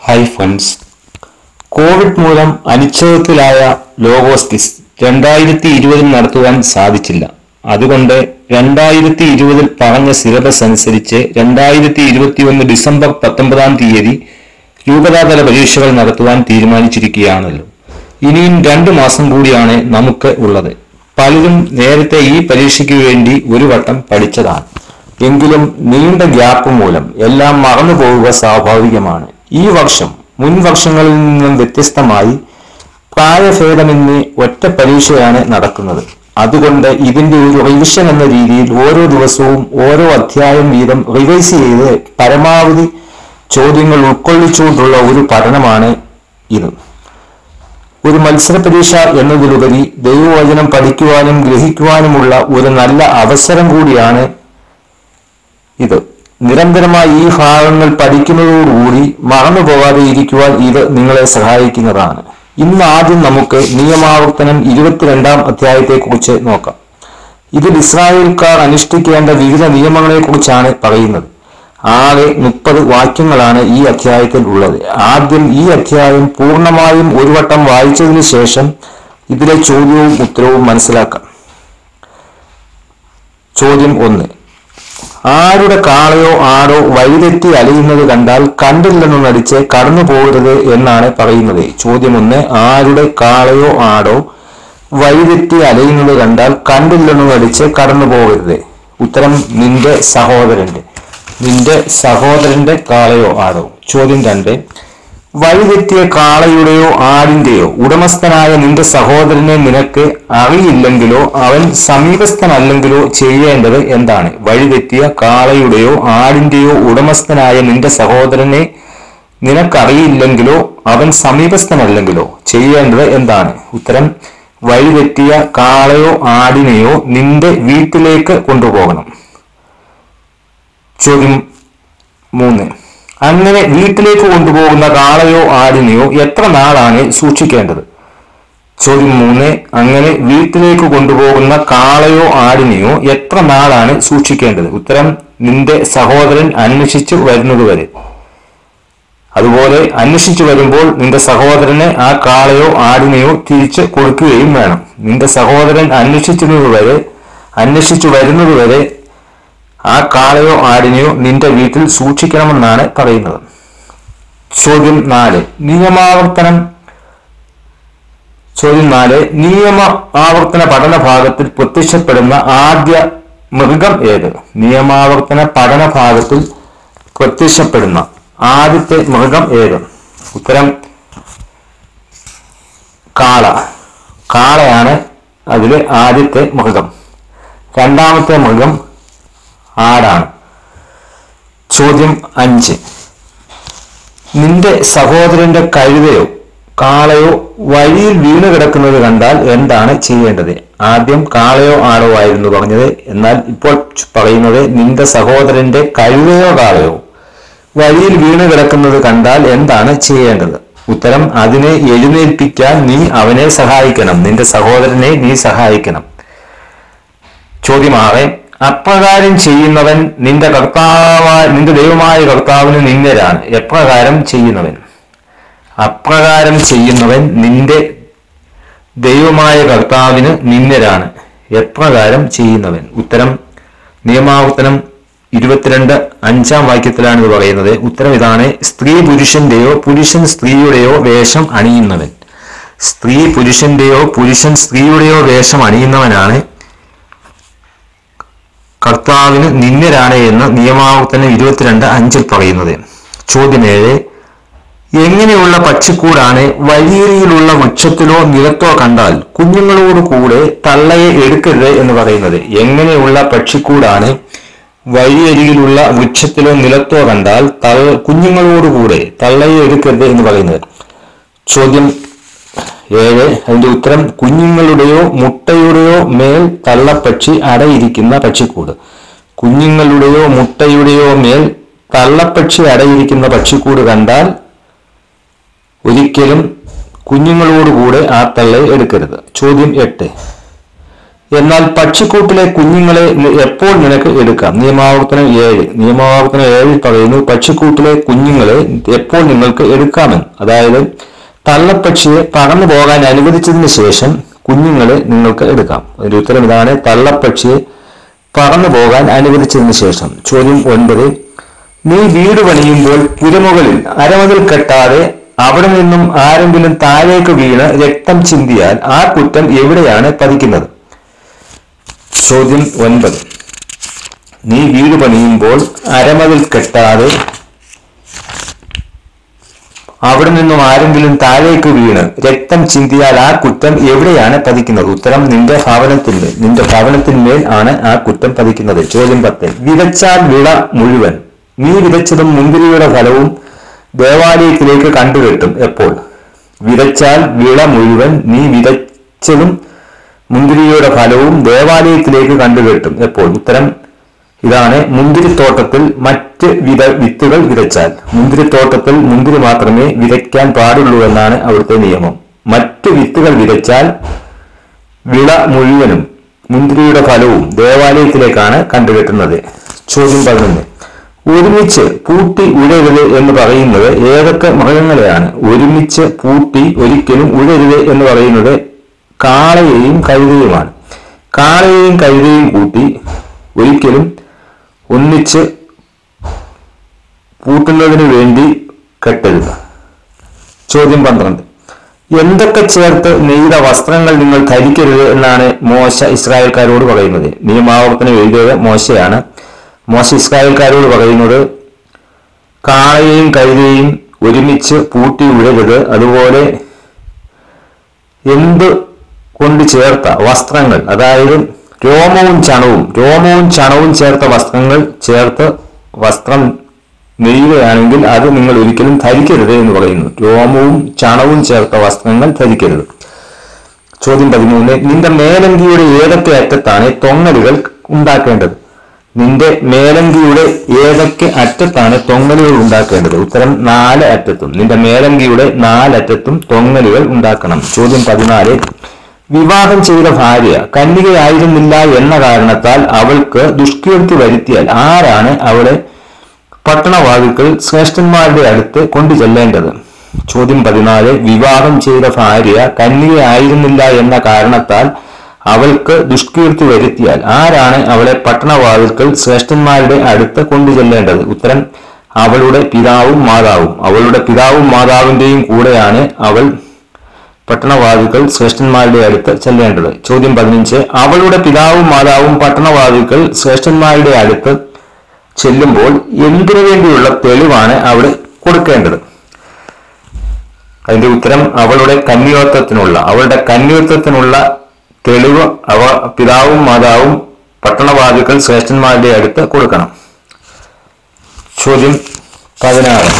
hi friends Covid മൂലം അനിശ്ചിതത്വത്തിലായ ലോഗോസ്കിസ് രണ്ടായിരത്തി ഇരുപതിൽ നടത്തുവാൻ സാധിച്ചില്ല അതുകൊണ്ട് രണ്ടായിരത്തി ഇരുപതിൽ പറഞ്ഞ സിലബസ് അനുസരിച്ച് രണ്ടായിരത്തി ഇരുപത്തിയൊന്ന് ഡിസംബർ പത്തൊമ്പതാം തീയതി രൂപതാതല പരീക്ഷകൾ നടത്തുവാൻ തീരുമാനിച്ചിരിക്കുകയാണല്ലോ ഇനിയും രണ്ടു മാസം കൂടിയാണ് നമുക്ക് ഉള്ളത് പലരും നേരത്തെ ഈ പരീക്ഷയ്ക്ക് വേണ്ടി ഒരു വട്ടം പഠിച്ചതാണ് എങ്കിലും നീണ്ട ഗ്യാപ്പ് മൂലം എല്ലാം മറന്നു പോവുക സ്വാഭാവികമാണ് ഈ വർഷം മുൻ വർഷങ്ങളിൽ നിന്നും വ്യത്യസ്തമായി പ്രായഭേദമെന്ന് ഒറ്റ പരീക്ഷയാണ് നടക്കുന്നത് അതുകൊണ്ട് ഇതിന്റെ ഒരു റിവിഷൻ എന്ന രീതിയിൽ ഓരോ ദിവസവും ഓരോ അധ്യായം വീതം റിവൈസ് ചെയ്ത് പരമാവധി ചോദ്യങ്ങൾ ഉൾക്കൊള്ളിച്ചുകൊണ്ടുള്ള ഒരു പഠനമാണ് ഇത് ഒരു മത്സര പരീക്ഷ എന്നതിലുപരി ദൈവവചനം പഠിക്കുവാനും ഗ്രഹിക്കുവാനുമുള്ള ഒരു നല്ല അവസരം കൂടിയാണ് ഇത് നിരന്തരമായി ഈ ഭാഗങ്ങൾ പഠിക്കുന്നതോടുകൂടി മറന്നു പോകാതെ ഇരിക്കുവാൻ ഇത് നിങ്ങളെ സഹായിക്കുന്നതാണ് ഇന്ന് ആദ്യം നമുക്ക് നിയമാവർത്തനം ഇരുപത്തിരണ്ടാം അധ്യായത്തെക്കുറിച്ച് നോക്കാം ഇതിൽ ഇസ്രായേൽക്കാർ അനുഷ്ഠിക്കേണ്ട വിവിധ നിയമങ്ങളെക്കുറിച്ചാണ് പറയുന്നത് ആകെ മുപ്പത് വാക്യങ്ങളാണ് ഈ അധ്യായത്തിൽ ഉള്ളത് ആദ്യം ഈ അധ്യായം പൂർണ്ണമായും ഒരു വട്ടം വായിച്ചതിനു ശേഷം ഇതിലെ ചോദ്യവും ഉത്തരവും മനസ്സിലാക്കാം ചോദ്യം ഒന്ന് ആരുടെ കാളയോ ആടോ വഴിതെറ്റി അലയുന്നത് കണ്ടാൽ കണ്ടില്ലെന്ന് നടിച്ച് കടന്നു പോകരുത് എന്നാണ് പറയുന്നത് ചോദ്യം ഒന്ന് ആരുടെ കാളയോ ആടോ വഴിതെറ്റി അലയുന്നത് കണ്ടാൽ കണ്ടില്ലെന്ന് നടിച്ച് കടന്നു പോകരുത് ഉത്തരം നിന്റെ സഹോദരന്റെ നിന്റെ സഹോദരന്റെ കാളയോ ആടോ ചോദ്യം രണ്ട് വഴിതെറ്റിയ കാളയുടെയോ ആടിന്റെയോ ഉടമസ്ഥനായ നിന്റെ സഹോദരനെ നിനക്ക് അറിയില്ലെങ്കിലോ അവൻ സമീപസ്ഥനല്ലെങ്കിലോ ചെയ്യേണ്ടത് എന്താണ് വഴിതെറ്റിയ കാളയുടെയോ ആടിന്റെയോ ഉടമസ്ഥനായ നിന്റെ സഹോദരനെ നിനക്കറിയില്ലെങ്കിലോ അവൻ സമീപസ്ഥനല്ലെങ്കിലോ ചെയ്യേണ്ടത് എന്താണ് ഉത്തരം വഴിതെറ്റിയ കാളയോ ആടിനെയോ നിന്റെ വീട്ടിലേക്ക് കൊണ്ടുപോകണം ചോദ്യം മൂന്ന് അങ്ങനെ വീട്ടിലേക്ക് കൊണ്ടുപോകുന്ന കാളയോ ആടിനെയോ എത്ര നാളാണ് സൂക്ഷിക്കേണ്ടത് ചോദ്യം മൂന്ന് അങ്ങനെ വീട്ടിലേക്ക് കൊണ്ടുപോകുന്ന കാളയോ ആടിനെയോ എത്ര നാളാണ് സൂക്ഷിക്കേണ്ടത് ഉത്തരം നിന്റെ സഹോദരൻ അന്വേഷിച്ചു വരുന്നതുവരെ അതുപോലെ അന്വേഷിച്ചു വരുമ്പോൾ നിന്റെ സഹോദരന് ആ കാളയോ ആടിനെയോ തിരിച്ച് കൊടുക്കുകയും വേണം നിന്റെ സഹോദരൻ അന്വേഷിച്ചതുവരെ അന്വേഷിച്ചു വരുന്നതുവരെ ആ കാളയോ ആടിനെയോ നിന്റെ വീട്ടിൽ സൂക്ഷിക്കണമെന്നാണ് പറയുന്നത് ചോദ്യം നാല് നിയമാവർത്തനം ചോദ്യം നാല് നിയമ ആവർത്തന പഠന ഭാഗത്തിൽ പ്രത്യക്ഷപ്പെടുന്ന ആദ്യ മൃഗം ഏത് നിയമാവർത്തന പഠന ഭാഗത്തിൽ പ്രത്യക്ഷപ്പെടുന്ന ആദ്യത്തെ മൃഗം ഏത് ഉത്തരം കാള കാളയാണ് അതിലെ ആദ്യത്തെ മൃഗം രണ്ടാമത്തെ മൃഗം ആടാണ് ചോദ്യം അഞ്ച് നിന്റെ സഹോദരന്റെ കഴുതയോ കാളയോ വഴിയിൽ വീണ് കിടക്കുന്നത് കണ്ടാൽ എന്താണ് ചെയ്യേണ്ടത് ആദ്യം കാളയോ ആടോ ആയിരുന്നു പറഞ്ഞത് എന്നാൽ ഇപ്പോൾ പറയുന്നത് നിന്റെ സഹോദരന്റെ കഴുതയോ കാളയോ വഴിയിൽ വീണ് കിടക്കുന്നത് കണ്ടാൽ എന്താണ് ചെയ്യേണ്ടത് ഉത്തരം അതിനെ എഴുന്നേൽപ്പിക്കാൻ നീ അവനെ സഹായിക്കണം നിന്റെ സഹോദരനെ നീ സഹായിക്കണം ചോദ്യം ആറ് അപ്രകാരം ചെയ്യുന്നവൻ നിന്റെ കർത്താവായ നിന്റെ ദൈവമായ കർത്താവിന് നിന്ദരാണ് എപ്രകാരം ചെയ്യുന്നവൻ അപ്രകാരം ചെയ്യുന്നവൻ നിന്റെ ദൈവമായ കർത്താവിന് നിന്ദരാണ് എപ്രകാരം ചെയ്യുന്നവൻ ഉത്തരം നിയമാവർത്തനം ഇരുപത്തിരണ്ട് അഞ്ചാം വാക്യത്തിലാണ് ഇത് പറയുന്നത് ഉത്തരം ഇതാണ് സ്ത്രീ പുരുഷന്റെയോ പുരുഷൻ സ്ത്രീയുടെയോ വേഷം അണിയുന്നവൻ സ്ത്രീ പുരുഷന്റെയോ പുരുഷൻ സ്ത്രീയുടെയോ വേഷം അണിയുന്നവനാണ് കർത്താവിന് നിന്ദരാണ് എന്ന് നിയമാവർത്തനം ഇരുപത്തിരണ്ട് അഞ്ചിൽ പറയുന്നത് ചോദ്യം ഏഴ് എങ്ങനെയുള്ള പക്ഷിക്കൂടാണ് വഴിയരിയിലുള്ള വൃക്ഷത്തിലോ നിലത്തോ കണ്ടാൽ കുഞ്ഞുങ്ങളോട് കൂടെ തള്ളയെ എടുക്കരുത് എന്ന് പറയുന്നത് എങ്ങനെയുള്ള പക്ഷിക്കൂടാണ് വഴിയരികിലുള്ള വൃക്ഷത്തിലോ നിലത്തോ കണ്ടാൽ തള്ള കുഞ്ഞുങ്ങളോടുകൂടെ തള്ളയെ എടുക്കരുത് എന്ന് പറയുന്നത് ചോദ്യം ഏഴ് അതിന്റെ ഉത്തരം കുഞ്ഞുങ്ങളുടെയോ മുട്ടയുടെയോ മേൽ തള്ളപ്പക്ഷി അടയിരിക്കുന്ന പക്ഷിക്കൂട് കുഞ്ഞുങ്ങളുടെയോ മുട്ടയുടെയോ മേൽ തള്ളപ്പക്ഷി അടയിരിക്കുന്ന പക്ഷിക്കൂട് കണ്ടാൽ ഒരിക്കലും കുഞ്ഞുങ്ങളോടുകൂടെ ആ തള്ളയെ എടുക്കരുത് ചോദ്യം എട്ട് എന്നാൽ പക്ഷിക്കൂട്ടിലെ കുഞ്ഞുങ്ങളെ നി- എപ്പോൾ നിനക്ക് എടുക്കാം നിയമാവർത്തനം ഏഴ് നിയമാവർത്തനം ഏഴിൽ പറയുന്നു പക്ഷിക്കൂട്ടിലെ കുഞ്ഞുങ്ങളെ എപ്പോൾ നിങ്ങൾക്ക് എടുക്കാമെന്ന് അതായത് തള്ളപ്പക്ഷിയെ പറന്നു പോകാൻ അനുവദിച്ചതിന് ശേഷം കുഞ്ഞുങ്ങളെ നിങ്ങൾക്ക് എടുക്കാം അതിന്റെ ഉത്തരം ഇതാണ് തള്ളപ്പക്ഷിയെ പറന്നു പോകാൻ അനുവദിച്ചതിന് ശേഷം ചോദ്യം ഒൻപത് നീ വീട് പണിയുമ്പോൾ പുരമുകളിൽ അരമതിൽ കെട്ടാതെ അവിടെ നിന്നും ആരെങ്കിലും താഴേക്ക് വീണ് രക്തം ചിന്തിയാൽ ആ കുറ്റം എവിടെയാണ് പതിക്കുന്നത് ചോദ്യം ഒൻപത് നീ വീട് പണിയുമ്പോൾ അരമതിൽ കെട്ടാതെ അവിടെ നിന്നും ആരെങ്കിലും താഴേക്ക് വീണ് രക്തം ചിന്തിയാൽ ആ കുറ്റം എവിടെയാണ് പതിക്കുന്നത് ഉത്തരം നിന്റെ ഭവനത്തിന്മേൽ നിന്റെ ഭവനത്തിന്മേൽ ആണ് ആ കുറ്റം പതിക്കുന്നത് ചോദ്യം പത്ത് വിതച്ചാൽ വിള മുഴുവൻ നീ വിതച്ചതും മുന്തിരിയുടെ ഫലവും ദേവാലയത്തിലേക്ക് കണ്ടുകെട്ടും എപ്പോൾ വിതച്ചാൽ വിള മുഴുവൻ നീ വിതച്ചതും മുന്തിരിയുടെ ഫലവും ദേവാലയത്തിലേക്ക് കണ്ടുകെട്ടും എപ്പോൾ ഉത്തരം ഇതാണ് മുന്തിരിത്തോട്ടത്തിൽ മറ്റ് വിത വിത്തുകൾ വിതച്ചാൽ മുന്തിരിത്തോട്ടത്തിൽ മുന്തിരി മാത്രമേ വിതയ്ക്കാൻ പാടുള്ളൂ എന്നാണ് അവിടുത്തെ നിയമം മറ്റ് വിത്തുകൾ വിതച്ചാൽ വിള മുഴുവനും മുന്തിരിയുടെ ഫലവും ദേവാലയത്തിലേക്കാണ് കണ്ടുകെട്ടുന്നത് ചോദ്യം പതിനൊന്ന് ഒരുമിച്ച് പൂട്ടി ഉഴരുത് എന്ന് പറയുന്നത് ഏതൊക്കെ മൃഗങ്ങളെയാണ് ഒരുമിച്ച് പൂട്ടി ഒരിക്കലും ഉഴരുത് എന്ന് പറയുന്നത് കാളയെയും കഴുതയുമാണ് കാളയെയും കഴുതയും കൂട്ടി ഒരിക്കലും ഒന്നിച്ച് പൂട്ടുന്നതിന് വേണ്ടി കെട്ടരുത് ചോദ്യം പന്ത്രണ്ട് എന്തൊക്കെ ചേർത്ത് നെയ്ത വസ്ത്രങ്ങൾ നിങ്ങൾ ധരിക്കരുത് എന്നാണ് മോശ ഇസ്രായേൽക്കാരോട് പറയുന്നത് നിയമാവർത്തനം എഴുതിയത് മോശയാണ് മോശ ഇസ്രായേൽക്കാരോട് പറയുന്നത് കാളയെയും കഴുതയും ഒരുമിച്ച് പൂട്ടി ഉഴരുത് അതുപോലെ എന്ത് കൊണ്ട് ചേർത്ത വസ്ത്രങ്ങൾ അതായത് രോമവും ചണവും രോമവും ചണവും ചേർത്ത വസ്ത്രങ്ങൾ ചേർത്ത് വസ്ത്രം നെയ്യുകയാണെങ്കിൽ അത് നിങ്ങൾ ഒരിക്കലും ധരിക്കരുത് എന്ന് പറയുന്നു രോമവും ചണവും ചേർത്ത വസ്ത്രങ്ങൾ ധരിക്കരുത് ചോദ്യം പതിമൂന്ന് നിന്റെ മേലങ്കിയുടെ ഏതൊക്കെ അറ്റത്താണ് തൊങ്ങലുകൾ ഉണ്ടാക്കേണ്ടത് നിന്റെ മേലങ്കിയുടെ ഏതൊക്കെ അറ്റത്താണ് തൊങ്ങലുകൾ ഉണ്ടാക്കേണ്ടത് ഉത്തരം നാല് അറ്റത്തും നിന്റെ മേലങ്കിയുടെ നാലറ്റത്തും തൊങ്ങലുകൾ ഉണ്ടാക്കണം ചോദ്യം പതിനാല് വിവാഹം ചെയ്ത ഭാര്യ കന്യകയായിരുന്നില്ല എന്ന കാരണത്താൽ അവൾക്ക് ദുഷ്കീർത്തി വരുത്തിയാൽ ആരാണ് അവളെ പട്ടണവാതിൽക്കൽ ശ്രേഷ്ഠന്മാരുടെ അടുത്ത് കൊണ്ടു ചെല്ലേണ്ടത് ചോദ്യം പതിനാല് വിവാഹം ചെയ്ത ഭാര്യ കന്യകയായിരുന്നില്ല എന്ന കാരണത്താൽ അവൾക്ക് ദുഷ്കീർത്തി വരുത്തിയാൽ ആരാണ് അവളെ പട്ടണവാതിൽക്കൽ ശ്രേഷ്ഠന്മാരുടെ അടുത്ത് കൊണ്ടു ചെല്ലേണ്ടത് ഉത്തരം അവളുടെ പിതാവും മാതാവും അവളുടെ പിതാവും മാതാവിന്റെയും കൂടെയാണ് അവൾ പട്ടണവാതിൽക്കൽ ശ്രേഷ്ഠന്മാരുടെ അടുത്ത് ചെല്ലേണ്ടത് ചോദ്യം പതിനഞ്ച് അവളുടെ പിതാവും മാതാവും പട്ടണവാതിൽക്കൽ ശ്രേഷ്ഠന്മാരുടെ അടുത്ത് ചെല്ലുമ്പോൾ എന്തിനു വേണ്ടിയുള്ള തെളിവാണ് അവിടെ കൊടുക്കേണ്ടത് അതിന്റെ ഉത്തരം അവളുടെ കന്യോത്വത്തിനുള്ള അവളുടെ കന്യോത്വത്തിനുള്ള തെളിവ് അവ പിതാവും മാതാവും പട്ടണവാദികൾ ശ്രേഷ്ഠന്മാരുടെ അടുത്ത് കൊടുക്കണം ചോദ്യം പതിനാറ്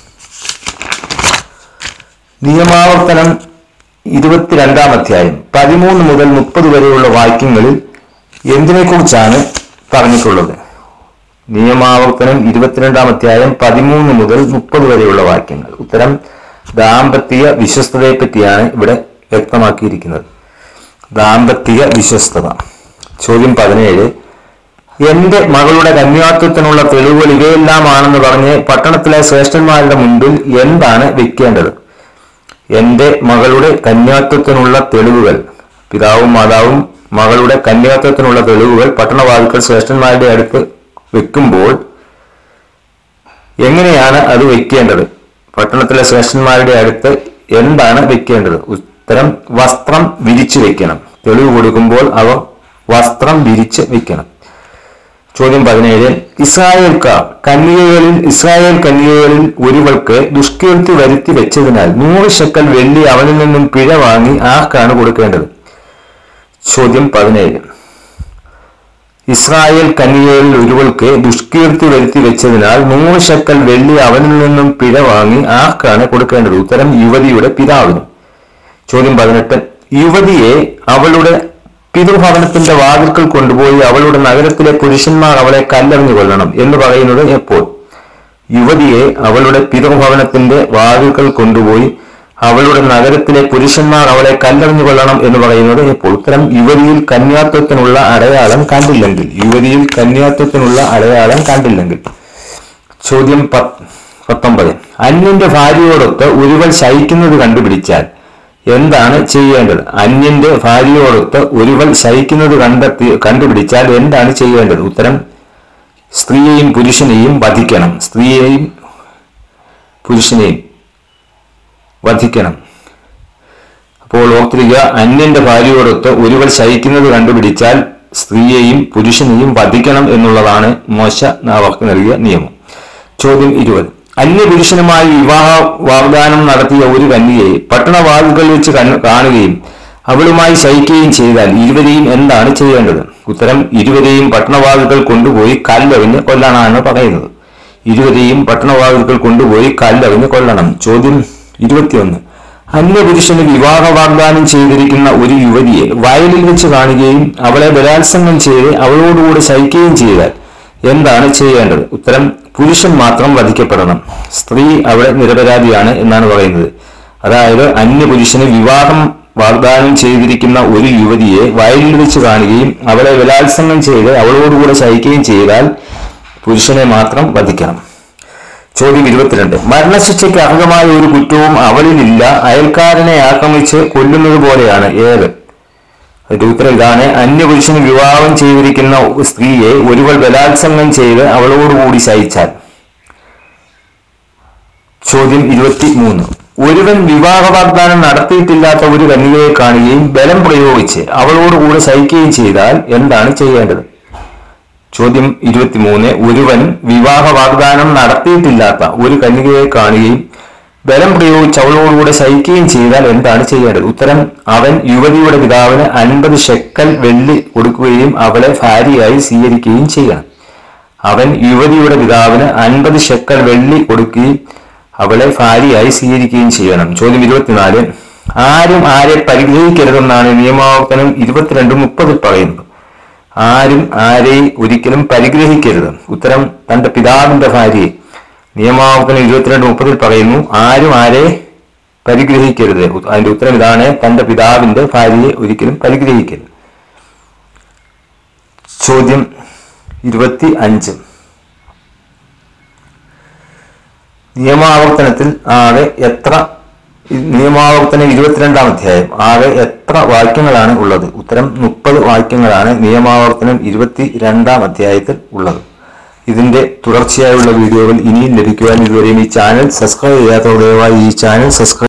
നിയമാവർത്തനം ഇരുപത്തിരണ്ടാം അധ്യായം പതിമൂന്ന് മുതൽ മുപ്പത് വരെയുള്ള വാക്യങ്ങളിൽ എന്തിനെക്കുറിച്ചാണ് പറഞ്ഞിട്ടുള്ളത് നിയമാവർത്തനം ഇരുപത്തിരണ്ടാം അധ്യായം പതിമൂന്ന് മുതൽ മുപ്പത് വരെയുള്ള വാക്യങ്ങൾ ഉത്തരം ദാമ്പത്തിക വിശ്വസ്തതയെ പറ്റിയാണ് ഇവിടെ വ്യക്തമാക്കിയിരിക്കുന്നത് ദാമ്പത്തിക വിശ്വസ്തത ചോദ്യം പതിനേഴ് എന്റെ മകളുടെ കന്യാത്വത്തിനുള്ള തെളിവുകൾ ഇവയെല്ലാമാണെന്ന് പറഞ്ഞ് പട്ടണത്തിലെ ശ്രേഷ്ഠന്മാരുടെ മുൻപിൽ എന്താണ് വെക്കേണ്ടത് എന്റെ മകളുടെ കന്യാത്വത്തിനുള്ള തെളിവുകൾ പിതാവും മാതാവും മകളുടെ കന്യാത്വത്തിനുള്ള തെളിവുകൾ പട്ടണവാദിക്കൽ ശ്രേഷ്ഠന്മാരുടെ അടുത്ത് വെക്കുമ്പോൾ എങ്ങനെയാണ് അത് വെക്കേണ്ടത് പട്ടണത്തിലെ ശ്രേഷ്ഠന്മാരുടെ അടുത്ത് എന്താണ് വെക്കേണ്ടത് ഉത്തരം വസ്ത്രം വിരിച്ചു വെക്കണം തെളിവ് കൊടുക്കുമ്പോൾ അവർ വസ്ത്രം വിരിച്ച് വെക്കണം ചോദ്യം പതിനേഴ് ഇസ്രായേൽക്കാർ കന്യകകളിൽ ഇസ്രായേൽ കന്യകകളിൽ ഒരുവൾക്ക് ദുഷ്കീർത്തി വരുത്തി വെച്ചതിനാൽ നൂറ് ശക്കൽ വെള്ളി അവനിൽ നിന്നും പിഴ വാങ്ങി ആർക്കാണ് കൊടുക്കേണ്ടത് ചോദ്യം പതിനേഴ് ഇസ്രായേൽ കന്യകകളിൽ ഒരുവൾക്ക് ദുഷ്കീർത്തി വരുത്തി വെച്ചതിനാൽ നൂറ് ശക്കൽ വെള്ളി അവനിൽ നിന്നും പിഴ വാങ്ങി ആർക്കാണ് കൊടുക്കേണ്ടത് ഉത്തരം യുവതിയുടെ പിതാവിന് ചോദ്യം പതിനെട്ട് യുവതിയെ അവളുടെ പിതൃഭവനത്തിന്റെ വാതിൽക്കൽ കൊണ്ടുപോയി അവളുടെ നഗരത്തിലെ പുരുഷന്മാർ അവളെ കല്ലെറിഞ്ഞു കൊല്ലണം എന്ന് പറയുന്നത് എപ്പോൾ യുവതിയെ അവളുടെ പിതൃഭവനത്തിന്റെ വാതിൽക്കൽ കൊണ്ടുപോയി അവളുടെ നഗരത്തിലെ പുരുഷന്മാർ അവളെ കല്ലെറിഞ്ഞു കൊള്ളണം എന്ന് പറയുന്നത് എപ്പോൾ ഉത്തരം യുവതിയിൽ കന്യാത്വത്തിനുള്ള അടയാളം കണ്ടില്ലെങ്കിൽ യുവതിയിൽ കന്യാത്വത്തിനുള്ള അടയാളം കണ്ടില്ലെങ്കിൽ ചോദ്യം പത്ത് പത്തൊമ്പത് അന്യന്റെ ഭാര്യയോടൊത്ത് ഒരുവൾ ശയിക്കുന്നത് കണ്ടുപിടിച്ചാൽ എന്താണ് ചെയ്യേണ്ടത് അന്യന്റെ ഭാര്യയോടൊത്ത് ഒരുവൾ ശയിക്കുന്നത് കണ്ടെത്തി കണ്ടുപിടിച്ചാൽ എന്താണ് ചെയ്യേണ്ടത് ഉത്തരം സ്ത്രീയെയും പുരുഷനെയും വധിക്കണം സ്ത്രീയെയും പുരുഷനെയും വധിക്കണം അപ്പോൾ ഓർത്തിരിക്കുക അന്യന്റെ ഭാര്യയോടൊത്ത് ഒരുവൾ ശയിക്കുന്നത് കണ്ടുപിടിച്ചാൽ സ്ത്രീയെയും പുരുഷനെയും വധിക്കണം എന്നുള്ളതാണ് മോശ അവർക്ക് നൽകിയ നിയമം ചോദ്യം ഇരുപത് അന്യപുരുഷനുമായി വിവാഹ വാഗ്ദാനം നടത്തിയ ഒരു കന്യകയെ പട്ടണവാതിൽകൾ വെച്ച് കണ്ണ് കാണുകയും അവളുമായി ശയിക്കുകയും ചെയ്താൽ ഇരുവരെയും എന്താണ് ചെയ്യേണ്ടത് ഉത്തരം ഇരുവരെയും പട്ടണവാതിൽകൾ കൊണ്ടുപോയി കല്ലെറിഞ്ഞ് കൊല്ലണമെന്ന് പറയുന്നത് ഇരുവരെയും പട്ടണവാതിൽകൾ കൊണ്ടുപോയി കല്ലെറിഞ്ഞ് കൊല്ലണം ചോദ്യം ഇരുപത്തിയൊന്ന് അന്യപുരുഷന് വിവാഹ വാഗ്ദാനം ചെയ്തിരിക്കുന്ന ഒരു യുവതിയെ വയലിൽ വെച്ച് കാണുകയും അവളെ ബലാത്സംഗം ചെയ്ത് അവളോടുകൂടെ ശയിക്കുകയും ചെയ്താൽ എന്താണ് ചെയ്യേണ്ടത് ഉത്തരം പുരുഷൻ മാത്രം വധിക്കപ്പെടണം സ്ത്രീ അവിടെ നിരപരാധിയാണ് എന്നാണ് പറയുന്നത് അതായത് അന്യപുരുഷന് വിവാഹം വാഗ്ദാനം ചെയ്തിരിക്കുന്ന ഒരു യുവതിയെ വയലിൽ വെച്ച് കാണുകയും അവളെ ബലാത്സംഗം ചെയ്ത് അവളോടുകൂടെ ശയിക്കുകയും ചെയ്താൽ പുരുഷനെ മാത്രം വധിക്കണം ചോദ്യം ഇരുപത്തിരണ്ട് മരണശിക്ഷയ്ക്ക് അർഹമായ ഒരു കുറ്റവും അവളിലില്ല അയൽക്കാരനെ ആക്രമിച്ച് കൊല്ലുന്നത് പോലെയാണ് ഏത് അതിന്റെ ഉത്തരം ഇതാണ് അന്യപുരുഷന് വിവാഹം ചെയ്തിരിക്കുന്ന സ്ത്രീയെ ഒരുവൾ ബലാത്സംഗം ചെയ്ത് അവളോടുകൂടി ശയിച്ചാൽ ചോദ്യം ഇരുപത്തി മൂന്ന് ഒരുവൻ വിവാഹ വാഗ്ദാനം നടത്തിയിട്ടില്ലാത്ത ഒരു കന്യകയെ കാണുകയും ബലം പ്രയോഗിച്ച് അവളോടുകൂടെ ശയിക്കുകയും ചെയ്താൽ എന്താണ് ചെയ്യേണ്ടത് ചോദ്യം ഇരുപത്തിമൂന്ന് ഒരുവൻ വിവാഹ വാഗ്ദാനം നടത്തിയിട്ടില്ലാത്ത ഒരു കന്യകയെ കാണുകയും ബലം പ്രയോഗിച്ച് അവളോടുകൂടെ ശയിക്കുകയും ചെയ്താൽ എന്താണ് ചെയ്യേണ്ടത് ഉത്തരം അവൻ യുവതിയുടെ പിതാവിന് അൻപത് ഷെക്കൽ വെള്ളി കൊടുക്കുകയും അവളെ ഭാര്യയായി സ്വീകരിക്കുകയും ചെയ്യണം അവൻ യുവതിയുടെ പിതാവിന് അൻപത് ഷെക്കൽ വെള്ളി കൊടുക്കുകയും അവളെ ഭാര്യയായി സ്വീകരിക്കുകയും ചെയ്യണം ചോദ്യം ഇരുപത്തിനാല് ആരും ആരെ പരിഗ്രഹിക്കരുതെന്നാണ് നിയമാവർത്തനം ഇരുപത്തിരണ്ട് മുപ്പതിൽ പറയുന്നത് ആരും ആരെയും ഒരിക്കലും പരിഗ്രഹിക്കരുത് ഉത്തരം തന്റെ പിതാവിന്റെ ഭാര്യയെ നിയമാവർത്തനം ഇരുപത്തിരണ്ട് മുപ്പതിൽ പറയുന്നു ആരും ആരെ പരിഗ്രഹിക്കരുത് ഉ- അതിന്റെ ഉത്തരം ഇതാണ് തന്റെ പിതാവിന്റെ ഭാര്യയെ ഒരിക്കലും പരിഗ്രഹിക്കരുത് ചോദ്യം ഇരുപത്തി അഞ്ച് നിയമാവർത്തനത്തിൽ ആകെ എത്ര നിയമാവർത്തനം ഇരുപത്തിരണ്ടാം അധ്യായം ആകെ എത്ര വാക്യങ്ങളാണ് ഉള്ളത് ഉത്തരം മുപ്പത് വാക്യങ്ങളാണ് നിയമാവർത്തനം ഇരുപത്തി രണ്ടാം അധ്യായത്തിൽ ഉള്ളത് ഇതിന്റെ തുടർച്ചയായുള്ള വീഡിയോകൾ ഇനിയും ലഭിക്കുവാൻ ഇതുവരെയും ഈ ചാനൽ സബ്സ്ക്രൈബ് ചെയ്യാത്തവർ ദയവായി ഈ ചാനൽ സബ്സ്ക്രൈബ്